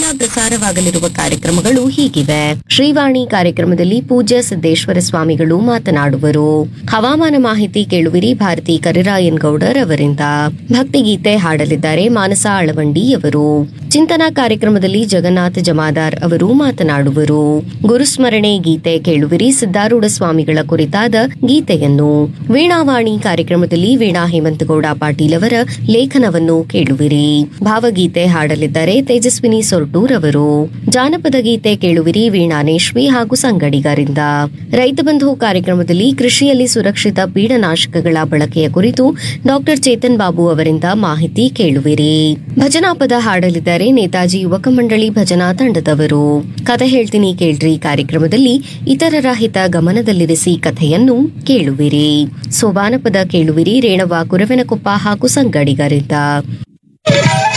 ಪ್ರಸಾರವಾಗಲಿರುವ ಕಾರ್ಯಕ್ರಮಗಳು ಹೀಗಿವೆ ಶ್ರೀವಾಣಿ ಕಾರ್ಯಕ್ರಮದಲ್ಲಿ ಪೂಜ್ಯ ಸಿದ್ದೇಶ್ವರ ಸ್ವಾಮಿಗಳು ಮಾತನಾಡುವರು ಹವಾಮಾನ ಮಾಹಿತಿ ಕೇಳುವಿರಿ ಭಾರತಿ ಕರಿರಾಯನ್ ಗೌಡರ್ ಅವರಿಂದ ಭಕ್ತಿಗೀತೆ ಹಾಡಲಿದ್ದಾರೆ ಮಾನಸ ಅಳವಂಡಿಯವರು ಚಿಂತನಾ ಕಾರ್ಯಕ್ರಮದಲ್ಲಿ ಜಗನ್ನಾಥ ಜಮಾದಾರ್ ಅವರು ಮಾತನಾಡುವರು ಗುರುಸ್ಮರಣೆ ಗೀತೆ ಕೇಳುವಿರಿ ಸಿದ್ದಾರೂಢ ಸ್ವಾಮಿಗಳ ಕುರಿತಾದ ಗೀತೆಯನ್ನು ವೀಣಾವಾಣಿ ಕಾರ್ಯಕ್ರಮದಲ್ಲಿ ವೀಣಾ ಹೇಮಂತಗೌಡ ಪಾಟೀಲ್ ಅವರ ಲೇಖನವನ್ನು ಕೇಳುವಿರಿ ಭಾವಗೀತೆ ಹಾಡಲಿದ್ದಾರೆ ತೇಜಸ್ವಿನಿ ಸೊರ್ಟೂರ್ ಅವರು ಜಾನಪದ ಗೀತೆ ಕೇಳುವಿರಿ ವೀಣಾನೇಶ್ವಿ ಹಾಗೂ ಸಂಗಡಿಗರಿಂದ ರೈತ ಬಂಧು ಕಾರ್ಯಕ್ರಮದಲ್ಲಿ ಕೃಷಿಯಲ್ಲಿ ಸುರಕ್ಷಿತ ಪೀಡನಾಶಕಗಳ ಬಳಕೆಯ ಕುರಿತು ಡಾಕ್ಟರ್ ಚೇತನ್ ಬಾಬು ಅವರಿಂದ ಮಾಹಿತಿ ಕೇಳುವಿರಿ ಭಜನಾ ಪದ ಹಾಡಲಿದ್ದಾರೆ ನೇತಾಜಿ ಯುವಕ ಮಂಡಳಿ ಭಜನಾ ತಂಡದವರು ಕಥೆ ಹೇಳ್ತೀನಿ ಕೇಳ್ರಿ ಕಾರ್ಯಕ್ರಮದಲ್ಲಿ ಇತರರ ಹಿತ ಗಮನದಲ್ಲಿರಿಸಿ ಕಥೆಯನ್ನು ಕೇಳುವಿರಿ ಸೋಬಾನಪದ ಕೇಳುವಿರಿ ರೇಣವ ಕುರವೆನಕೊಪ್ಪ ಹಾಗೂ ಸಂಗಡಿಗರಿಂದ